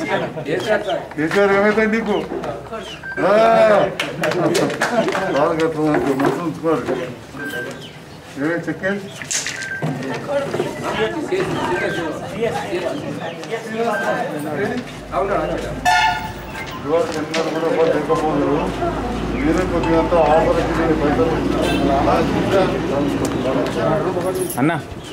కేసీఆర్ ఏమైతుంది నీకు ఆ, బాగా కట్టుకోవాలి మనసు ఉంచుకోవాలి ఏమే చెక్కేది ఇవాళ ఎన్నడూ కూడా ఎవరు లేకపోదు మీరే కొద్దిగా అంతా ఆఫర్ ఇచ్చి పైసలు అన్న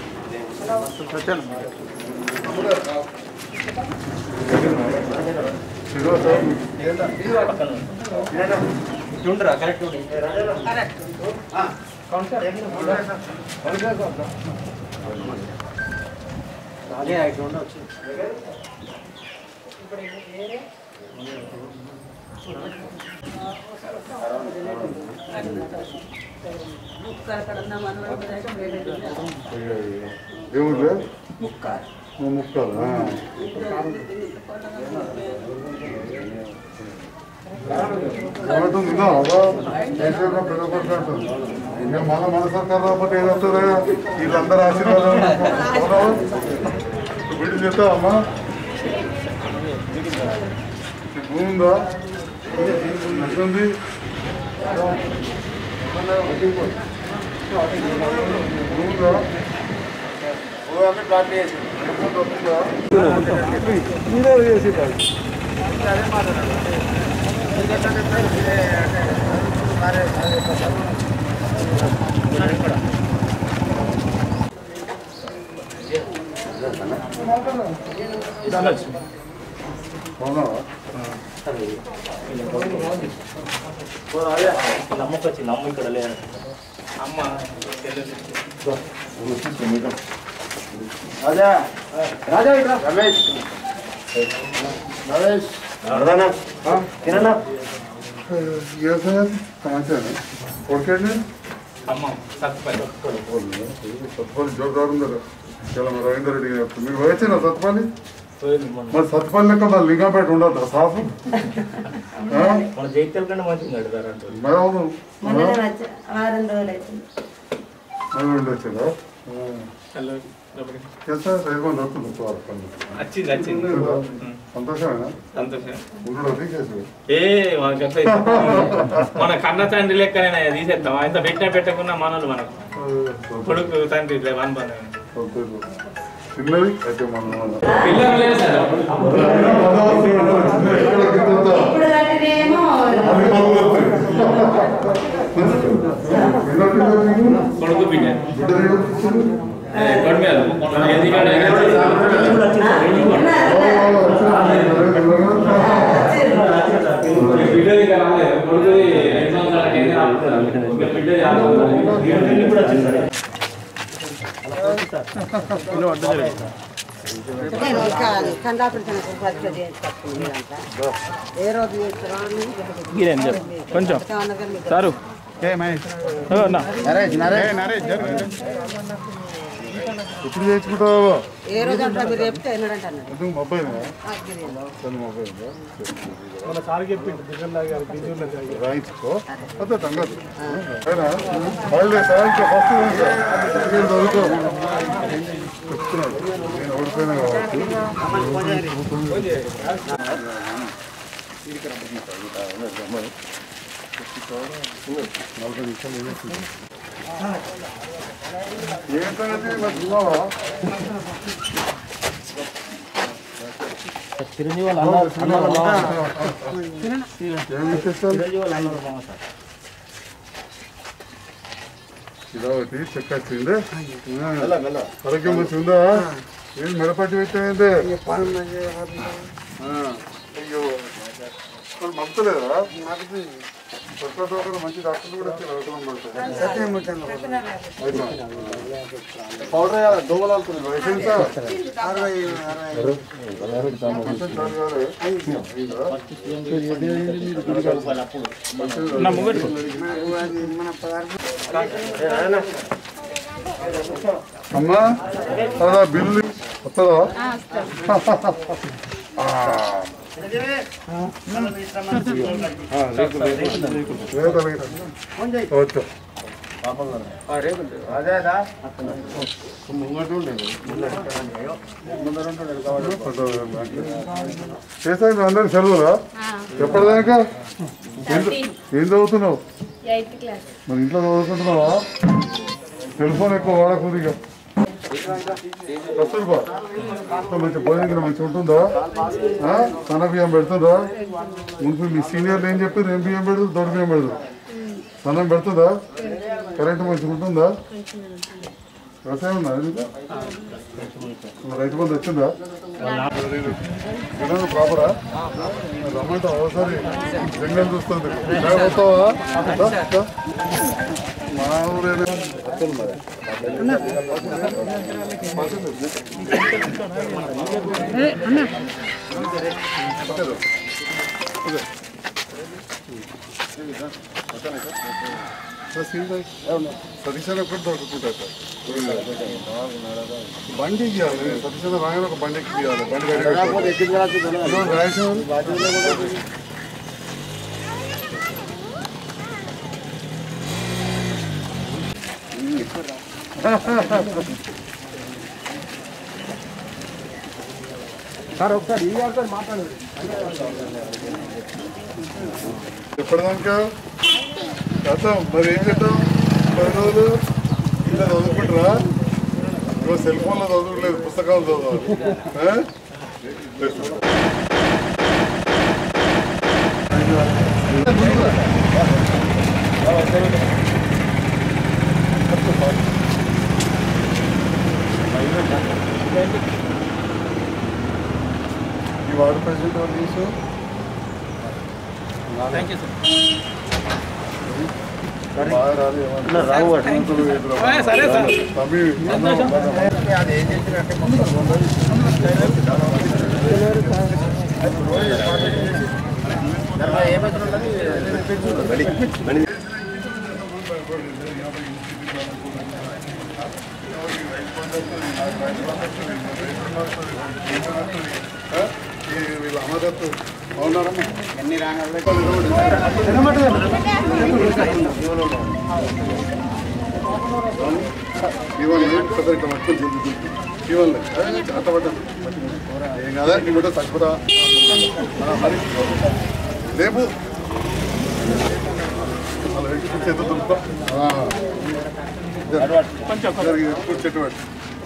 ఏముంది ముక్కలు ఏమంటుంది కేసీఆర్ పెద్ద కొట్టుకుంటుంది ఇంకా మళ్ళీ మన సర్కార్ రాకపోతే ఏదవుతుందా వీళ్ళందరూ ఆశీర్వాదం వీడి చేస్తావమ్మా భూమి ఉందా ఎట్లుంది భూమి ఉందా అవునా నమ్మకొచ్చింది అమ్మ ఇక్కడ లేదు అమ్మ రాజా రాజా ఇక్కడ రమేష్ నరేష్ తినన్నా ఏ సార్ సమాచారం కొడుకండి అమ్మ సత్తుపల్లి సత్పల్లి జోగారు ఉన్నారు చాలా రవీందర్ రెడ్డి గారు మీరు వచ్చిన సత్పల్లి పోయింది మొన్న మరి సత్పల్లి లెక్క మరి లింగంపేట ఉండదు సాఫ్ మన జైత్యాల కంటే మంచిగా కడతారు అంటారు మరి అవును మొన్న వచ్చి- వారం రోజులు అవుతుంది మరి ఉండొచ్చిందా సార్ రేపు నచ్చుంది వచ్చింది వచ్చింది సంతోషమేనా సంతోషం ఉండడు అది కేసు ఏ మనకి అట్లా ఇష్టం. మన కన్న తండ్రి లెక్కనే తీసేద్దాం ఆయన పెట్టినా పెట్టకున్నా మనలు మనకు కొడుకు తండ్రి ఇట్లా వన్ పని సంతోషం చిన్నది అయితే మనం పిల్లలు లేదు సార్ ఎక్కడ గిట్టుందా? ఇప్పుడు కట్టినేమో అది బాగుంది. ఎన్నో పిల్లలు నీకు? కొడుకు బిడ్డ బిడ్డ ఏడుస్తుంది? ఏ, కొడుకు మీద ఎందుకంటే బిడ్డది ఇంకా రాలేదు కొడుకుది ఐదు సంవత్సరాలకి అయితే రాలేదు. ఇంకా బిడ్డది రాలేదు. నేను ఇంకా కండాపరిచిన పరీక్ష చేసుకొస్తుంది ఏ రోజు చేస్తారో కొంచెం సారు ఓ అన్న ఎప్పుడు చేసుకుంటావా ఏ రోజు అంటారు మీరు చెప్తే ఎన్నడంటే అన్నారు ఎందుకు మొబైల్ ఆ, గిరి. మొబైల్ రాయించుకో అదే సంగతి హాలిడేస్ ఇంకా ఫస్ట్ నేను చదువుకో చెప్తున్నాడు నేను ఓడిపోయినా కాబట్టి నలభై నిమిషాలు ఏమేసింది ఏం సంగతి మరి తిన్నావా చిరంజీవి వాళ్ళ అన్న అన్న వాళ్ళ మామ. ఏం విశేషాలు చిరంజీవి వాళ్ళ అన్న వాళ్ళ మామ సార్. ఇదొకటి చెక్క వచ్చింది ఆరోగ్యం మంచి ఉందా ఏం మెడపట్టి పెట్టాయంటే అయ్యో మరి మద్దలేదా మంచి డాక్టర్లు కూడా వచ్చారు అవసరం పౌడర్ వేయాలి దోమలు అవుతుంది వయసు ఎంత కొంచెం చాలు కావాలి. నా ముంగడు అమ్మా అదా బిల్లు వస్తుందా వచ్చు చేసాక అందరు సెలవులా ఎప్పటిదాకా ఏం- ఏం చదువుతున్నావు ఎయిత్ క్లాస్ మరి ఇంట్లో చదువుకుంటున్నావా సెల్ ఫోన్ ఎక్కువ వాడకూడదు ఇక కస్తూర్బా ఇంట్లో మంచి భోజనం గిన్నె మంచిగా ఉంటుందా ఆ? సన్న బియ్యం పెడుతుందా మునుపు మీ సీనియర్లు ఏం చెప్పారు ఏం బియ్యం పెడదు దొడ్డు బియ్యం పెడదు సన్నం పెడుతుందా కరెంట్ మంచిగా ఉంటుందా వ్యవసాయం ఉందా నీకు? రైతు బంధు వచ్చిందా వినోద్ ప్రాపరా రమ్మంటే ఒకసారి జంగల్ చూస్తుంది ఇక్కడ పోతావా దా, దా. మా ఊరేనా సతీశాన్ని ఒకటి దొరుకుతుంటాయి బండి ఇవ్వాలి సతీశాన్ని రాగానే ఒక బండి ఎక్కి ఇవ్వాలి బండి గడి రాయసం ఎప్పటిదాకా చేద్దాం మరి ఏం చేద్దాం పది రోజులు ఇలా చదువుకుంటారా ఇప్పుడు సెల్ ఫోన్లో చదువుకోలేదు పుస్తకాలు చదవాలి ఆ? ఈ వార్డు ప్రెసిడెంట్ వాళ్ళు తీసు బాగా రాదు ఏమన్నా. సరే సార్ తమ్మి, అన్నం, అన్నం. వీళ్ళ అమరత్తు అవునారమ్మా ఎన్ని ఇవ్వండి పెద్ద ఇట్లా పట్టుకొని జల్ది జల్ది. ఇవ్వండి చేత పట్టదు ఏం కదా నీ బిడ్డ తక్కువ మరి లేపు అలా పెట్టి చేత దులుపుతా. ఆ. జరిగి చెట్టు పెట్టు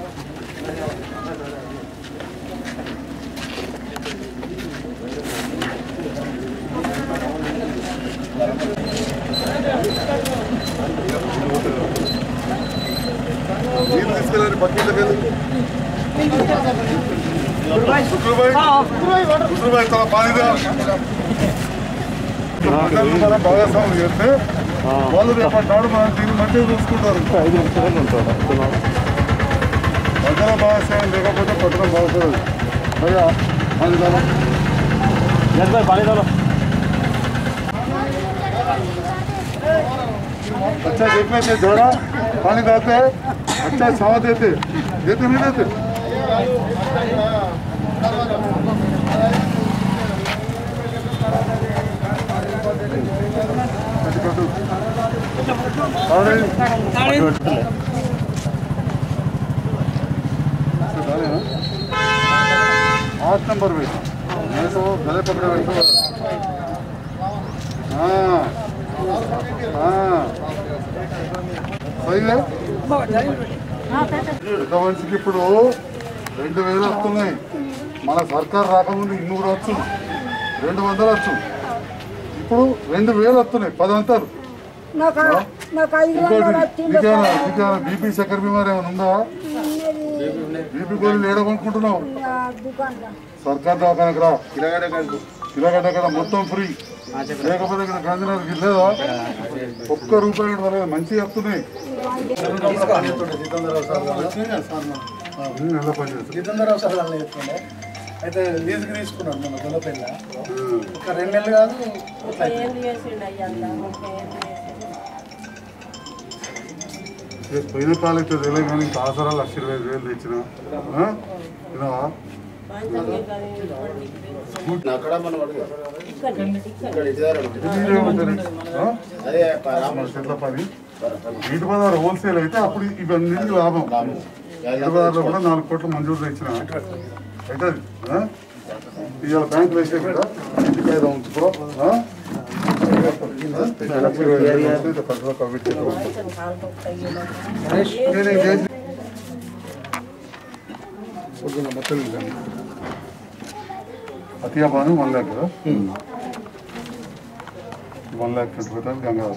నీళ్ళు తీసుకెళ్ళండి బకెట్లోకి వెళ్ళి శుక్రబాయ్ శుక్రబాయ్ తన పానిదా మండలం మనం భాగస్వాములు చేస్తే వాళ్ళు రేపటి నాడు మనం దీన్ని మంచిగా చూసుకుంటారు మండల భాగస్వామ్యం లేకపోతే పట్టణం బాగుంటుంది భయ్యా పానిదానం अच्छा देखने से जोड़ा पानी डालते हैं अच्छा छावा देते देते नहीं देते आठ नंबर में मैं तो गले पकड़े बैठे हाँ हाँ సైలే పెద్ద మనిషికి ఇప్పుడు రెండు వేలు వస్తున్నాయి మన సర్కార్ రాకముందు ఇన్నూరు వచ్చు రెండు వందలు వచ్చు ఇప్పుడు రెండు వేలు వస్తున్నాయి పది అంటారు నాకు నాకు ఐదు ఇంకోటి వందలు వచ్చింది నీకేమైనా నీకేమైనా బీపీ చక్కెర బీమారి ఏమైనా ఉందా బీపీ గోళీలు ఏడ కొనుక్కుంటున్నావు దుకాణం సర్కార్ దవాఖానకు రా కిలగడ్డ అక్కడ మొత్తం ఫ్రీ లేకపోతే ఇక్కడ గాంధీనగర్కి లేదా ఒక్క రూపాయి కూడా రాలేదు మంచిగా వస్తున్నాయి ఉమ్, ఎలా పనిచేస్తుంది జితేంద్ర అవసరాలు చెప్తుండే అయితే లీజుకి తీసుకున్నాడు మన గొల్లపల్లి ఒక రెండు నెలలు కాదు ఇట్లా ఏ పోయిన కాలైతే తెలియదు కానీ ఇంకా ఆసరా లక్ష ఇరవై ఐదు వేలు తెచ్చిన ఆ? విన్నావా? ఇది మీరే ఉంటారు. ఆ? మన చెట్ల పని బీట్ బజార్ హోల్సేల్ అయితే అప్పుడు ఇవన్నీ లాభం బీట్ బజార్లో కూడా నాలుగు కోట్లు మంజూరు ఇచ్చిన అయితే ఇవాళ బ్యాంకులో వేసే కదా ఇంటికి ఐదు ఉంచుకో ఆ? ఖర్చులో కమిట్ చేసుకో. నేను ఏం చేసి- పొద్దున్న మొత్తం వెళ్ళాను. అతియా బాను వన్ ల్యాక్ కదా one lakh twenty five thousand Ganga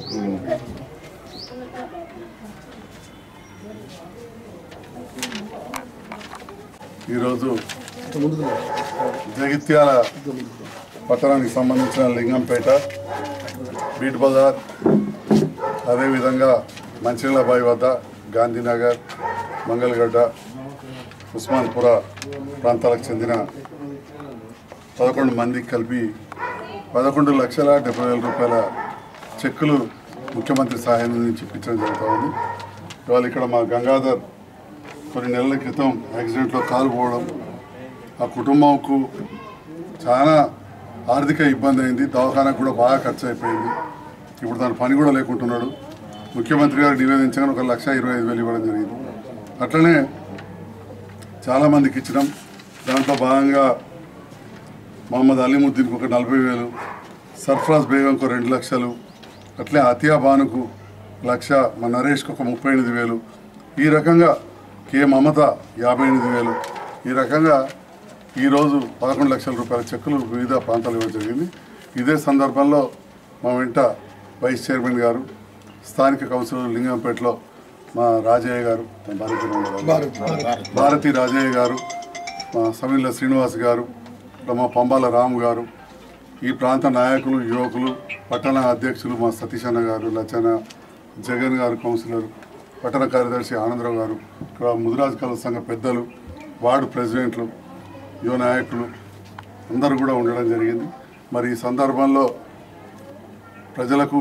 ఈరోజు జగిత్యాల పట్టణానికి సంబంధించిన లింగంపేట బీట్ బజార్ అదేవిధంగా మంచినీళ్ళబాయి వద్ద గాంధీనగర్ మంగళగడ్డ ఉస్మాన్పుర ప్రాంతాలకు చెందిన పదకొండు మందికి కలిపి పదకొండు లక్షల డెబ్బై వేల రూపాయల చెక్కులు ముఖ్యమంత్రి సహాయం నుంచి ఇప్పించడం జరుగుతూ ఉంది ఇవాళ ఇక్కడ మా గంగాధర్ కొన్ని నెలల క్రితం యాక్సిడెంట్లో కాలు పోవడం ఆ కుటుంబంకు చాలా ఆర్థిక ఇబ్బంది అయింది దవాఖానకు కూడా బాగా ఖర్చు అయిపోయింది ఇప్పుడు దాని పని కూడా లేకుంటున్నాడు ముఖ్యమంత్రి గారు నివేదించగానే ఒక లక్ష ఇరవై ఐదు వేలు ఇవ్వడం జరిగింది అట్లనే చాలామందికి ఇచ్చినాం దాంట్లో భాగంగా మహమ్మద్ అలీముద్దీన్కి ఒక నలభై వేలు సర్ఫరాజ్ బేగంకు రెండు లక్షలు అట్లే అతియా బానుకు లక్ష మా నరేష్కి ఒక ముప్పై ఎనిమిది వేలు ఈ రకంగా కే మమత యాభై ఎనిమిది వేలు ఈ రకంగా ఈరోజు పదకొండు లక్షల రూపాయల చెక్కులు వివిధ ప్రాంతాలు ఇవ్వడం జరిగింది ఇదే సందర్భంలో మా వెంట వైస్ చైర్మన్ గారు స్థానిక కౌన్సిలర్ లింగంపేటలో మా రాజయ్య గారు మా భారతీ రామరావు. భారతి రాజయ్య గారు మా సమిల్ల శ్రీనివాస్ గారు ఇంకా మా పంబాల రాము గారు ఈ ప్రాంత నాయకులు యువకులు పట్టణ అధ్యక్షులు మా సతీష్ అన్న గారు లచ్చన జగన్ గారు కౌన్సిలర్ పట్టణ కార్యదర్శి ఆనందరావు గారు ఇక్కడ ముదిరాజు కళ సంఘ పెద్దలు వార్డు ప్రెసిడెంట్లు యువ నాయకులు అందరూ కూడా ఉండడం జరిగింది మరి ఈ సందర్భంలో ప్రజలకు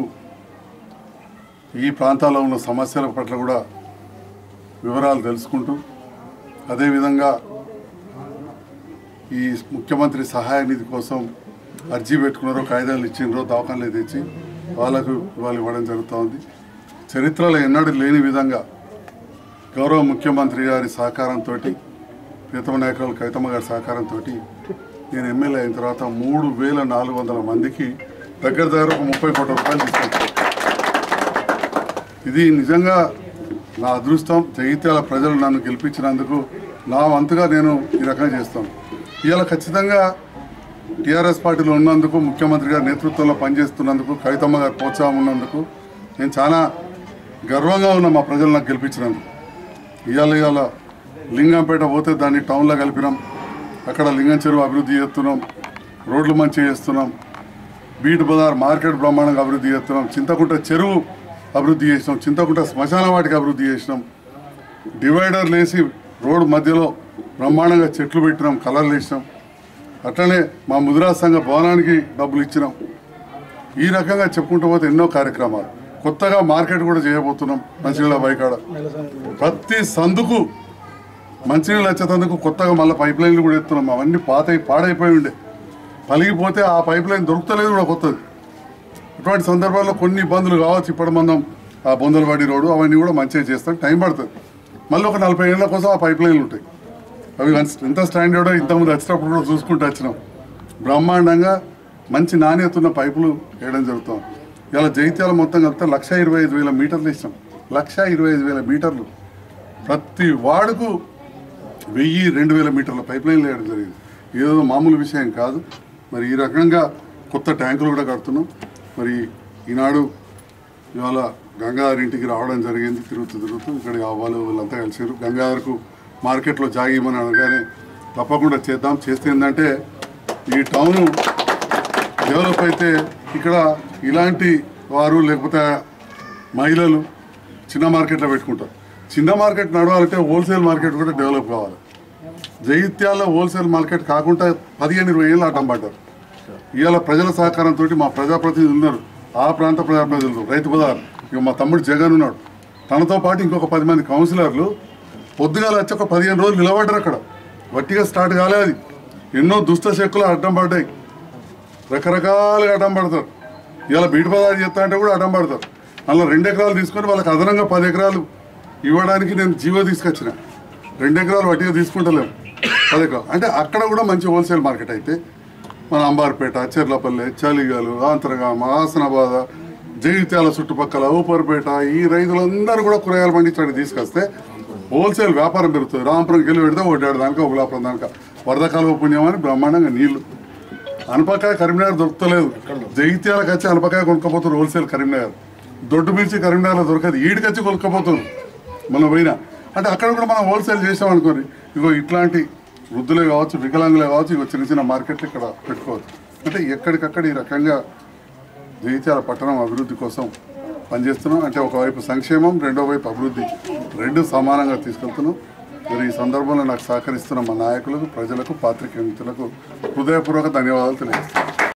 ఈ ప్రాంతాల్లో ఉన్న సమస్యల పట్ల కూడా వివరాలు తెలుసుకుంటూ అదేవిధంగా ఈ ముఖ్యమంత్రి సహాయ నిధి కోసం అర్జీ పెట్టుకున్నారో కాయిదాలు ఇచ్చిండ్రో దవాఖానలు తెచ్చి వాళ్ళకు ఇవాళ ఇవ్వడం జరుగుతూ ఉంది చరిత్రలో ఎన్నడూ లేని విధంగా గౌరవ ముఖ్యమంత్రి గారి సహకారంతో ప్రీతమ నాయకురాలు కవితమ్మ గారి సహకారంతో నేను ఎమ్మెల్యే అయిన తర్వాత మూడు వేల నాలుగు వందల మందికి దగ్గర దగ్గర ఒక ముప్పై కోట్ల రూపాయలు తీసుకొచ్చాను ఇది నిజంగా నా అదృష్టం జగిత్యాల ప్రజలు నన్ను గెలిపించినందుకు నా వంతుగా నేను ఈ రకంగా చేస్తాను ఇవాళ ఖచ్చితంగా టీఆర్ఎస్ పార్టీలో ఉన్నందుకు ముఖ్యమంత్రి గారి నేతృత్వంలో పనిచేస్తున్నందుకు కవితమ్మ గారి ప్రోత్సాహం ఉన్నందుకు నేను చాలా గర్వంగా ఉన్నా మా ప్రజలు నాకు గెలిపించినందుకు ఇవాళ ఇవాళ లింగంపేట పోతే దాన్ని టౌన్లో కలిపినాం అక్కడ లింగం చెరువు అభివృద్ధి చేస్తున్నాం రోడ్లు మంచిగా చేస్తున్నాం బీట్ బజార్ మార్కెట్ బ్రహ్మాండంగా అభివృద్ధి చేస్తున్నాం చింతకుంట చెరువు అభివృద్ధి చేసినాం చింతకుంట శ్మశాన వాటికి అభివృద్ధి చేసినాం డివైడర్లు వేసి రోడ్డు మధ్యలో బ్రహ్మాండంగా చెట్లు పెట్టినాం కలర్లు వేసినాం అట్లనే మా ముదిరా సంఘ భవనానికి డబ్బులు ఇచ్చినాం ఈ రకంగా చెప్పుకుంటూ పోతే ఎన్నో కార్యక్రమాలు కొత్తగా మార్కెట్ కూడా చేయబోతున్నాం మంచినీళ్ళ బైకాడ ప్రతి సందుకు మంచినీళ్ళు వచ్చేటందుకు కొత్తగా మళ్ళీ పైప్ లైన్లు కూడా ఎత్తున్నాం అవన్నీ పాత పాడైపోయి ఉండే పలిగిపోతే ఆ పైప్ లైన్ దొరుకుతలేదు కూడా కొత్తది ఇటువంటి సందర్భాల్లో కొన్ని ఇబ్బందులు కావచ్చు ఇప్పటి మనం ఆ బొందలవాడి రోడ్డు అవన్నీ కూడా మంచిగా చేస్తాం టైం పడుతుంది మళ్ళీ ఒక నలభై ఏళ్ళ కోసం ఆ పైప్ లైన్లు ఉంటాయి అవి ఎంత స్టాండర్డో ఇంతకుముందు వచ్చినప్పుడు కూడా చూసుకుంటూ వచ్చినాం బ్రహ్మాండంగా మంచి నాణ్యత ఉన్న పైపులు వేయడం జరుగుతుంది ఇలా జైత్యాల మొత్తం కలిపితే లక్ష ఇరవై ఐదు వేల మీటర్లు ఇచ్చినాం లక్ష ఇరవై ఐదు వేల మీటర్లు ప్రతి వార్డుకు వెయ్యి రెండు వేల మీటర్ల పైప్ లైన్లు వేయడం జరిగింది ఏదో మామూలు విషయం కాదు మరి ఈ రకంగా కొత్త ట్యాంకులు కూడా కడుతున్నాం మరి ఈనాడు ఇవాళ గంగాధర్ ఇంటికి రావడం జరిగింది తిరుగుతూ తిరుగుతూ ఇక్కడ వాళ్ళు వీళ్ళంతా కలిసారు గంగాధర్కు మార్కెట్లో జాగిమని అనగానే తప్పకుండా చేద్దాం చేస్తే ఏంటంటే ఈ టౌన్ డెవలప్ అయితే ఇక్కడ ఇలాంటి వారు లేకపోతే మహిళలు చిన్న మార్కెట్లో పెట్టుకుంటారు చిన్న మార్కెట్ నడవాలంటే హోల్సేల్ మార్కెట్ కూడా డెవలప్ కావాలి జగిత్యాల హోల్సేల్ మార్కెట్ కాకుండా పదిహేను ఇరవై ఏళ్ళు అడ్డం పడ్డారు ఇవాళ ప్రజల సహకారంతో మా ప్రజాప్రతినిధులు ఉన్నారు ఆ ప్రాంత ప్రజాప్రతినిధులు రైతు బజార్ ఇక మా తమ్ముడు జగన్ ఉన్నాడు తనతో పాటు ఇంకొక పది మంది కౌన్సిలర్లు పొద్దుగాల వచ్చి ఒక పదిహేను రోజులు నిలబడ్డారు అక్కడ వట్టిగా స్టార్ట్ కాలే అది ఎన్నో దుష్ట శక్తులు అడ్డం పడ్డాయి రకరకాలుగా అడ్డం పడతారు ఇవాళ బీట్ బజార్ చేస్తా అంటే కూడా అడ్డం పడతారు అలా రెండు ఎకరాలు తీసుకొని వాళ్ళకి అదనంగా పది ఎకరాలు ఇవ్వడానికి నేను జీవో తీసుకొచ్చిన రెండు ఎకరాలు వట్టిగా తీసుకుంటలేము పది ఎకరాలు అంటే అక్కడ కూడా మంచి హోల్సేల్ మార్కెట్ అయితే మన అంబార్పేట చెర్లపల్లె చలిగాలు ఆంతరగామ ఆసనాబాద జగిత్యాల చుట్టుపక్కల ఊపర్పేట ఈ రైతులందరూ కూడా కూరగాయలు పండించడానికి తీసుకొస్తే హోల్సేల్ వ్యాపారం పెరుగుతుంది రామపురంకి వెళ్ళి పెడితే ఒకటి దానిక ఒకలాపురం దానిక వరదకాలువ పుణ్యం అని బ్రహ్మాండంగా నీళ్లు అనపకాయ కరీంనగర్ దొరుకుతలేదు జగిత్యాలకు వచ్చి అనపకాయ కొనుక్కపోతున్నారు హోల్సేల్ కరీంనగర్ దొడ్డు మిర్చి కరీంనగర్లో దొరకదు ఈడికి వచ్చి కొనుక్కపోతున్నారు మనం పోయినా అంటే అక్కడ కూడా మనం హోల్సేల్ చేసాం అనుకోని ఇగో ఇట్లాంటి వృద్ధులే కావచ్చు వికలాంగులే కావచ్చు ఇగో చిన్న చిన్న మార్కెట్లు ఇక్కడ పెట్టుకోవచ్చు అంటే ఎక్కడికక్కడ ఈ రకంగా జగిత్యాల పట్టణం అభివృద్ధి కోసం పనిచేస్తున్నాం అంటే ఒకవైపు సంక్షేమం రెండో వైపు అభివృద్ధి రెండు సమానంగా తీసుకెళ్తున్నాం మరి ఈ సందర్భంలో నాకు సహకరిస్తున్న మా నాయకులకు ప్రజలకు పాత్రికేయులకు హృదయపూర్వక ధన్యవాదాలు తెలియజేస్తున్నాను